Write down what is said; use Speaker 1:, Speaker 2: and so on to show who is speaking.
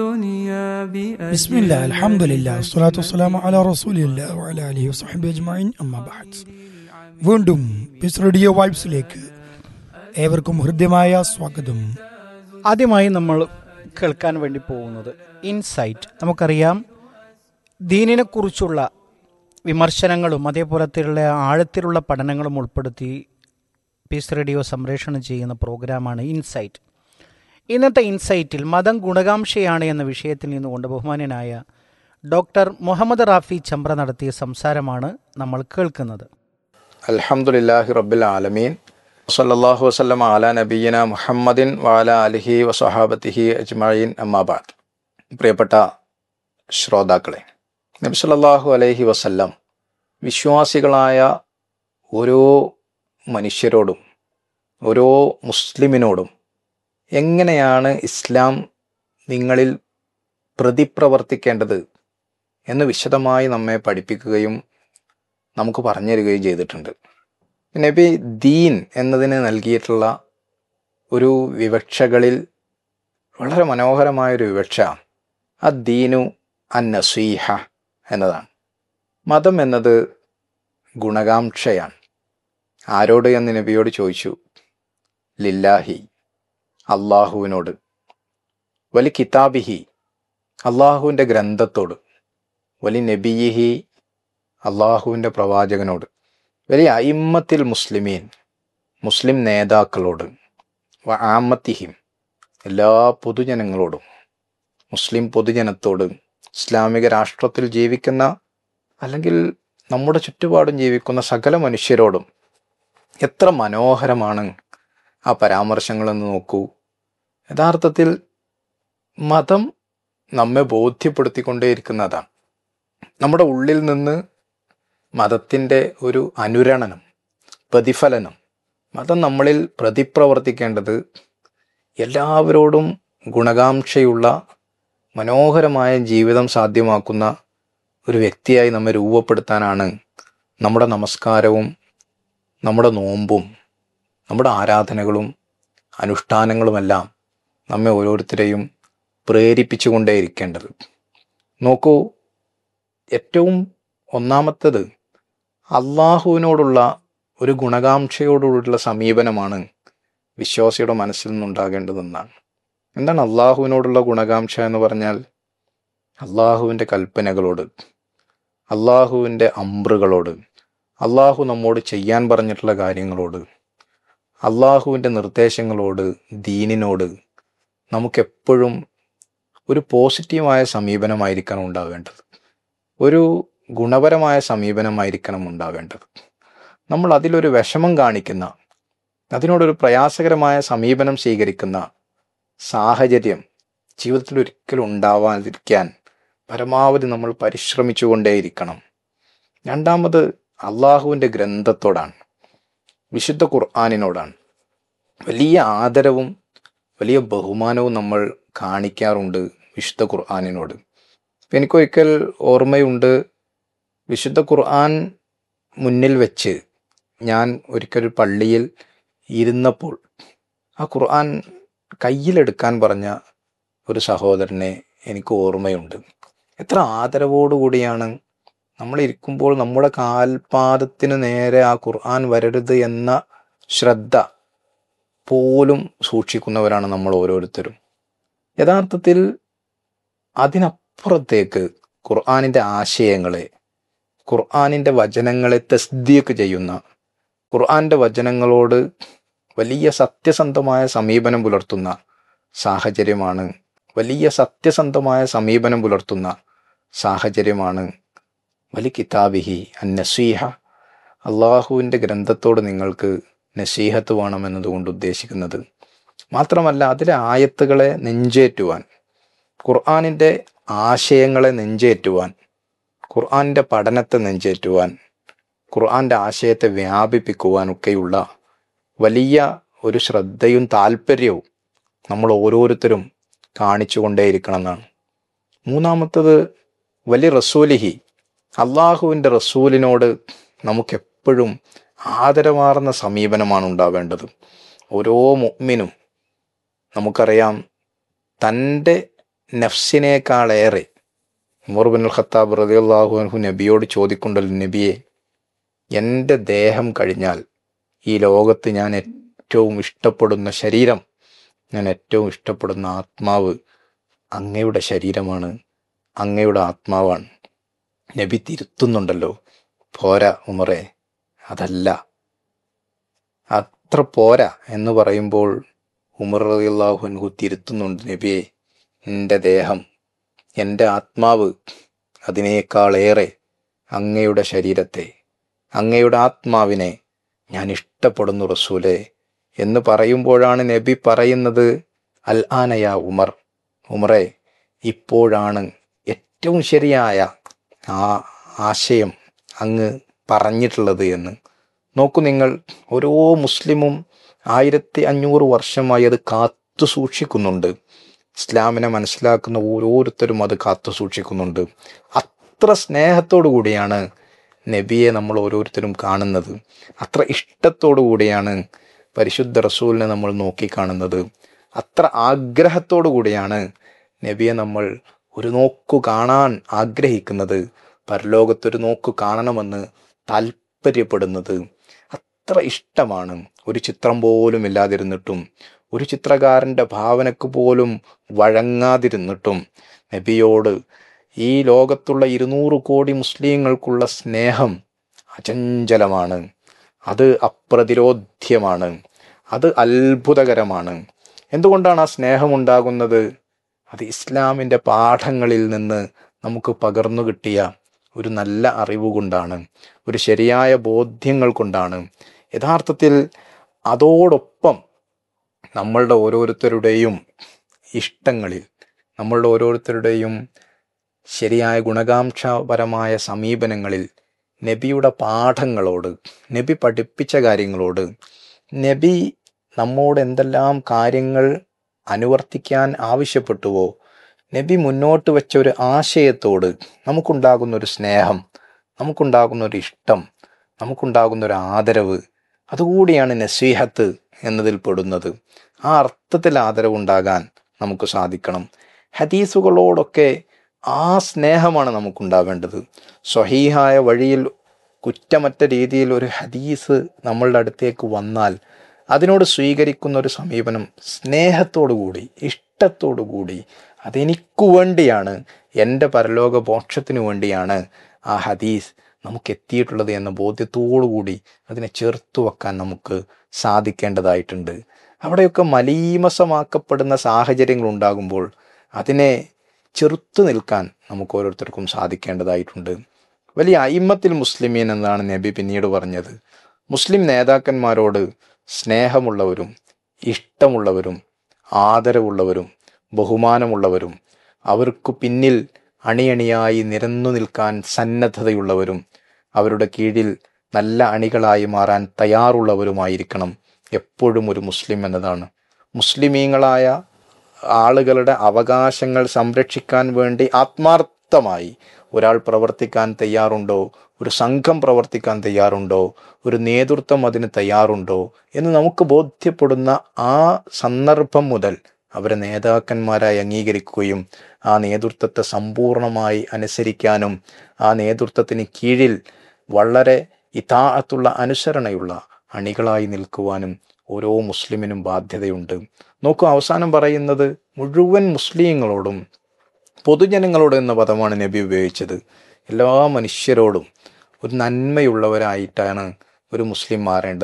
Speaker 1: بسم الله الحمد لله الصلاة والسلام على رسول الله وعلى آله وصحبه أجمعين أما بعد വീണ്ടും പിസ് റേഡിയോ വൈബ്സിലേക്ക് ഏവർക്കും ഹൃദ്യമായ സ്വാഗതം
Speaker 2: ആദ്യമായി നമ്മൾ കേൾക്കാൻ വേണ്ടി പോകുന്നത് ഇൻസൈറ്റ് നമുക്കറിയാം ദീനിനെക്കുറിച്ചുള്ള വിമർശനങ്ങളും അതേപോലത്തെയുള്ള ആഴത്തിലുള്ള പഠനങ്ങളും ഉൾപ്പെടുത്തി പീസ് റേഡിയോ സംപ്രേഷണം ചെയ്യുന്ന പ്രോഗ്രാമാണ് ഇൻസൈറ്റ് ഇന്നത്തെ ഇൻസൈറ്റിൽ മതം ഗുണകാംക്ഷയാണ് എന്ന വിഷയത്തിൽ നിന്നുകൊണ്ട് ബഹുമാന്യനായ ഡോക്ടർ മുഹമ്മദ് റാഫി ചമ്പ്ര നടത്തിയ സംസാരമാണ് നമ്മൾ കേൾക്കുന്നത്
Speaker 3: അൽഹംദുലില്ലാഹി റബ്ബിൽ ആലമീൻ സല്ലല്ലാഹു വസല്ലം അല നബീന മുഹമ്മദിൻ വാല അലിഹി വസഹാബത്തിഹി അജ്മഈൻ അമ്മാബാദ് പ്രിയപ്പെട്ട ശ്രോതാക്കളെ നബി സല്ലല്ലാഹു അലൈഹി വസല്ലം വിശ്വാസികളായ ഓരോ മനുഷ്യരോടും ഓരോ മുസ്ലിമിനോടും എങ്ങനെയാണ് ഇസ്ലാം നിങ്ങളിൽ പ്രതിപ്രവർത്തിക്കേണ്ടത് എന്ന് വിശദമായി നമ്മെ പഠിപ്പിക്കുകയും നമുക്ക് പറഞ്ഞു തരികയും ചെയ്തിട്ടുണ്ട് നബി ദീൻ എന്നതിന് നൽകിയിട്ടുള്ള ഒരു വിവക്ഷകളിൽ വളരെ മനോഹരമായൊരു വിവക്ഷ അദ്ദീനു അൻ നസീഹ എന്നതാണ് മതം എന്നത് ഗുണകാംക്ഷയാണ് ആരോട് എന്ന് നബിയോട് ചോദിച്ചു ലില്ലാഹി അള്ളാഹുവിനോട് വലി കിതാബിഹി അള്ളാഹുവിൻ്റെ ഗ്രന്ഥത്തോട് വലി നബിയിഹി അള്ളാഹുവിൻ്റെ പ്രവാചകനോട് വലിയ അയിമ്മത്തിൽ മുസ്ലിമീൻ മുസ്ലിം നേതാക്കളോട് വ ആമത്തിഹിം എല്ലാ പൊതുജനങ്ങളോടും മുസ്ലിം പൊതുജനത്തോട് ഇസ്ലാമിക രാഷ്ട്രത്തിൽ ജീവിക്കുന്ന അല്ലെങ്കിൽ നമ്മുടെ ചുറ്റുപാടും ജീവിക്കുന്ന സകല മനുഷ്യരോടും എത്ര മനോഹരമാണ് ആ പരാമർശങ്ങളെന്ന് നോക്കൂ യഥാർത്ഥത്തിൽ മതം നമ്മെ ബോധ്യപ്പെടുത്തിക്കൊണ്ടേയിരിക്കുന്നതാണ് നമ്മുടെ ഉള്ളിൽ നിന്ന് മതത്തിൻ്റെ ഒരു അനുരണനം പ്രതിഫലനം മതം നമ്മളിൽ പ്രതിപ്രവർത്തിക്കേണ്ടത് എല്ലാവരോടും ഗുണകാംക്ഷയുള്ള മനോഹരമായ ജീവിതം സാധ്യമാക്കുന്ന ഒരു വ്യക്തിയായി നമ്മെ രൂപപ്പെടുത്താനാണ് നമ്മുടെ നമസ്കാരവും നമ്മുടെ നോമ്പും നമ്മുടെ ആരാധനകളും അനുഷ്ഠാനങ്ങളുമെല്ലാം നമ്മെ ഓരോരുത്തരെയും പ്രേരിപ്പിച്ചുകൊണ്ടേയിരിക്കേണ്ടത് നോക്കൂ ഏറ്റവും ഒന്നാമത്തത് അള്ളാഹുവിനോടുള്ള ഒരു ഗുണകാംക്ഷയോടുള്ള സമീപനമാണ് വിശ്വാസിയുടെ മനസ്സിൽ നിന്നുണ്ടാകേണ്ടതെന്നാണ് എന്താണ് അള്ളാഹുവിനോടുള്ള ഗുണകാംക്ഷ എന്ന് പറഞ്ഞാൽ അള്ളാഹുവിൻ്റെ കൽപ്പനകളോട് അള്ളാഹുവിൻ്റെ അമ്പ്രുകളോട് അള്ളാഹു നമ്മോട് ചെയ്യാൻ പറഞ്ഞിട്ടുള്ള കാര്യങ്ങളോട് അള്ളാഹുവിൻ്റെ നിർദ്ദേശങ്ങളോട് ദീനിനോട് നമുക്കെപ്പോഴും ഒരു പോസിറ്റീവായ സമീപനമായിരിക്കണം ഉണ്ടാവേണ്ടത് ഒരു ഗുണപരമായ സമീപനമായിരിക്കണം ഉണ്ടാവേണ്ടത് നമ്മൾ അതിലൊരു വിഷമം കാണിക്കുന്ന അതിനോടൊരു പ്രയാസകരമായ സമീപനം സ്വീകരിക്കുന്ന സാഹചര്യം ജീവിതത്തിൽ ഒരിക്കലും ഉണ്ടാവാതിരിക്കാൻ പരമാവധി നമ്മൾ പരിശ്രമിച്ചുകൊണ്ടേയിരിക്കണം രണ്ടാമത് അള്ളാഹുവിൻ്റെ ഗ്രന്ഥത്തോടാണ് വിശുദ്ധ ഖുർആാനിനോടാണ് വലിയ ആദരവും വലിയ ബഹുമാനവും നമ്മൾ കാണിക്കാറുണ്ട് വിശുദ്ധ ഖുർആാനിനോട് ഇപ്പം എനിക്കൊരിക്കൽ ഓർമ്മയുണ്ട് വിശുദ്ധ ഖുർആൻ മുന്നിൽ വെച്ച് ഞാൻ ഒരിക്കൽ ഒരു പള്ളിയിൽ ഇരുന്നപ്പോൾ ആ ഖുർആൻ കയ്യിലെടുക്കാൻ പറഞ്ഞ ഒരു സഹോദരനെ എനിക്ക് ഓർമ്മയുണ്ട് എത്ര ആദരവോടുകൂടിയാണ് നമ്മൾ ഇരിക്കുമ്പോൾ നമ്മുടെ കാൽപാദത്തിന് നേരെ ആ ഖുർആൻ വരരുത് എന്ന ശ്രദ്ധ പോലും സൂക്ഷിക്കുന്നവരാണ് നമ്മൾ ഓരോരുത്തരും യഥാർത്ഥത്തിൽ അതിനപ്പുറത്തേക്ക് ഖുർആാനിൻ്റെ ആശയങ്ങളെ ഖുർആാനിൻ്റെ വചനങ്ങളെ തസ്ദീക്ക് ചെയ്യുന്ന ഖുർആാൻ്റെ വചനങ്ങളോട് വലിയ സത്യസന്ധമായ സമീപനം പുലർത്തുന്ന സാഹചര്യമാണ് വലിയ സത്യസന്ധമായ സമീപനം പുലർത്തുന്ന സാഹചര്യമാണ് വലി കിതാബിഹി അൻ നസീഹ അള്ളാഹുവിൻ്റെ ഗ്രന്ഥത്തോട് നിങ്ങൾക്ക് നസീഹത്ത് വേണമെന്നതുകൊണ്ട് ഉദ്ദേശിക്കുന്നത് മാത്രമല്ല അതിലെ ആയത്തുകളെ നെഞ്ചേറ്റുവാൻ ഖുർആാനിൻ്റെ ആശയങ്ങളെ നെഞ്ചേറ്റുവാൻ ഖുർആാനിൻ്റെ പഠനത്തെ നെഞ്ചേറ്റുവാൻ ഖുർആാൻ്റെ ആശയത്തെ വ്യാപിപ്പിക്കുവാനൊക്കെയുള്ള വലിയ ഒരു ശ്രദ്ധയും താല്പര്യവും നമ്മൾ ഓരോരുത്തരും കാണിച്ചുകൊണ്ടേയിരിക്കണം എന്നാണ് മൂന്നാമത്തത് വലിയ റസൂലിഹി അള്ളാഹുവിൻ്റെ റസൂലിനോട് നമുക്കെപ്പോഴും ആദരവാർന്ന സമീപനമാണ് ഉണ്ടാവേണ്ടത് ഓരോ മുഅ്മിനും നമുക്കറിയാം തൻ്റെ നഫ്സിനേക്കാളേറെ ഉമർ ബിൻ ഖത്താബ് റളിയല്ലാഹു അൻഹു നബിയോട് ചോദിക്കുണ്ടല്ലോ നബിയെ എൻ്റെ ദേഹം കഴിഞ്ഞാൽ ഈ ലോകത്ത് ഞാൻ ഏറ്റവും ഇഷ്ടപ്പെടുന്ന ശരീരം ഞാൻ ഏറ്റവും ഇഷ്ടപ്പെടുന്ന ആത്മാവ് അങ്ങയുടെ ശരീരമാണ് അങ്ങയുടെ ആത്മാവാണ് നബി തിരുത്തുന്നുണ്ടല്ലോ പോരാ ഉമറെ അതല്ല അത്ര പോരാ എന്ന് പറയുമ്പോൾ ഉമർ റളിയല്ലാഹു അൻഹു തിരുത്തുന്നുണ്ട് നബിയെ എൻ്റെ ദേഹം എൻ്റെ ആത്മാവ് അതിനേക്കാളേറെ അങ്ങയുടെ ശരീരത്തെ അങ്ങയുടെ ആത്മാവിനെ ഞാൻ ഇഷ്ടപ്പെടുന്നു റസൂലെ എന്ന് പറയുമ്പോഴാണ് നബി പറയുന്നത് അൽ ആനയ ഉമർ ഉമറെ ഇപ്പോഴാണ് ഏറ്റവും ശരിയായ ആ ആശയം അങ്ങ് പറഞ്ഞിട്ടുള്ളത് എന്ന് നോക്കൂ നിങ്ങൾ ഓരോ മുസ്ലിമും ആയിരത്തി അഞ്ഞൂറ് വർഷമായി അത് കാത്തു സൂക്ഷിക്കുന്നുണ്ട് ഇസ്ലാമിനെ മനസ്സിലാക്കുന്ന ഓരോരുത്തരും അത് കാത്തു സൂക്ഷിക്കുന്നുണ്ട് അത്ര സ്നേഹത്തോടു കൂടിയാണ് നബിയെ നമ്മൾ ഓരോരുത്തരും കാണുന്നത് അത്ര ഇഷ്ടത്തോടു കൂടിയാണ് പരിശുദ്ധ റസൂലിനെ നമ്മൾ നോക്കിക്കാണുന്നത് അത്ര ആഗ്രഹത്തോടു കൂടിയാണ് നബിയെ നമ്മൾ ഒരു നോക്കു കാണാൻ ആഗ്രഹിക്കുന്നത് പരലോകത്തൊരു നോക്കു കാണണമെന്ന് താല്പര്യപ്പെടുന്നത് അത്ര ഇഷ്ടമാണ് ഒരു ചിത്രം പോലും ഇല്ലാതിരുന്നിട്ടും ഒരു ചിത്രകാരൻ്റെ ഭാവനക്ക് പോലും വഴങ്ങാതിരുന്നിട്ടും നബിയോട് ഈ ലോകത്തുള്ള ഇരുന്നൂറ് കോടി മുസ്ലിങ്ങൾക്കുള്ള സ്നേഹം അചഞ്ചലമാണ് അത് അപ്രതിരോധ്യമാണ് അത് അത്ഭുതകരമാണ് എന്തുകൊണ്ടാണ് ആ സ്നേഹമുണ്ടാകുന്നത് അത് ഇസ്ലാമിൻ്റെ പാഠങ്ങളിൽ നിന്ന് നമുക്ക് പകർന്നു കിട്ടിയ ഒരു നല്ല അറിവ് കൊണ്ടാണ് ഒരു ശരിയായ ബോധ്യങ്ങൾ കൊണ്ടാണ് യഥാർത്ഥത്തിൽ അതോടൊപ്പം നമ്മളുടെ ഓരോരുത്തരുടെയും ഇഷ്ടങ്ങളിൽ നമ്മളുടെ ഓരോരുത്തരുടെയും ശരിയായ ഗുണകാംക്ഷപരമായ സമീപനങ്ങളിൽ നബിയുടെ പാഠങ്ങളോട് നബി പഠിപ്പിച്ച കാര്യങ്ങളോട് നബി നമ്മോട് എന്തെല്ലാം കാര്യങ്ങൾ അനുവർത്തിക്കാൻ ആവശ്യപ്പെട്ടുവോ നബി മുന്നോട്ട് വെച്ച ഒരു ആശയത്തോട് നമുക്കുണ്ടാകുന്ന ഒരു സ്നേഹം നമുക്കുണ്ടാകുന്ന ഒരു ഇഷ്ടം നമുക്കുണ്ടാകുന്ന ഒരു ആദരവ് അതുകൂടിയാണ് നസീഹത്ത് എന്നതിൽ പെടുന്നത് ആ അർത്ഥത്തിൽ ആദരവുണ്ടാകാൻ നമുക്ക് സാധിക്കണം ഹദീസുകളോടൊക്കെ ആ സ്നേഹമാണ് നമുക്കുണ്ടാവേണ്ടത് സ്വഹീഹായ വഴിയിൽ കുറ്റമറ്റ രീതിയിൽ ഒരു ഹദീസ് നമ്മളുടെ അടുത്തേക്ക് വന്നാൽ അതിനോട് സ്വീകരിക്കുന്ന ഒരു സമീപനം സ്നേഹത്തോടു കൂടി ഇഷ്ടത്തോടു കൂടി അതെനിക്കു വേണ്ടിയാണ് എൻ്റെ പരലോക മോക്ഷത്തിനു വേണ്ടിയാണ് ആ ഹദീസ് നമുക്ക് എത്തിയിട്ടുള്ളത് എന്ന ബോധ്യത്തോടു കൂടി അതിനെ ചേർത്ത് വെക്കാൻ നമുക്ക് സാധിക്കേണ്ടതായിട്ടുണ്ട് അവിടെയൊക്കെ മലീമസമാക്കപ്പെടുന്ന സാഹചര്യങ്ങൾ ഉണ്ടാകുമ്പോൾ അതിനെ ചെറുത്തു നിൽക്കാൻ നമുക്ക് ഓരോരുത്തർക്കും സാധിക്കേണ്ടതായിട്ടുണ്ട് വലിയ അയിമത്തിൽ മുസ്ലിമീൻ എന്നാണ് നബി പിന്നീട് പറഞ്ഞത് മുസ്ലിം നേതാക്കന്മാരോട് സ്നേഹമുള്ളവരും ഇഷ്ടമുള്ളവരും ആദരവുള്ളവരും ബഹുമാനമുള്ളവരും അവർക്ക് പിന്നിൽ അണിയണിയായി നിരന്നു നിൽക്കാൻ സന്നദ്ധതയുള്ളവരും അവരുടെ കീഴിൽ നല്ല അണികളായി മാറാൻ തയ്യാറുള്ളവരുമായിരിക്കണം എപ്പോഴും ഒരു മുസ്ലിം എന്നതാണ് മുസ്ലിമീങ്ങളായ ആളുകളുടെ അവകാശങ്ങൾ സംരക്ഷിക്കാൻ വേണ്ടി ആത്മാർത്ഥമായി ഒരാൾ പ്രവർത്തിക്കാൻ തയ്യാറുണ്ടോ ഒരു സംഘം പ്രവർത്തിക്കാൻ തയ്യാറുണ്ടോ ഒരു നേതൃത്വം അതിന് തയ്യാറുണ്ടോ എന്ന് നമുക്ക് ബോധ്യപ്പെടുന്ന ആ സന്ദർഭം മുതൽ അവരെ നേതാക്കന്മാരായി അംഗീകരിക്കുകയും ആ നേതൃത്വത്തെ സമ്പൂർണമായി അനുസരിക്കാനും ആ നേതൃത്വത്തിന് കീഴിൽ വളരെ ഇതാഅത്തുള്ള അനുസരണയുള്ള അണികളായി നിൽക്കുവാനും ഓരോ മുസ്ലിമിനും ബാധ്യതയുണ്ട് നോക്കൂ അവസാനം പറയുന്നത് മുഴുവൻ മുസ്ലിങ്ങളോടും പൊതുജനങ്ങളോട് എന്ന പദമാണ് നബി ഉപയോഗിച്ചത് എല്ലാ മനുഷ്യരോടും ഒരു നന്മയുള്ളവരായിട്ടാണ് ഒരു മുസ്ലിം മാറേണ്ടത്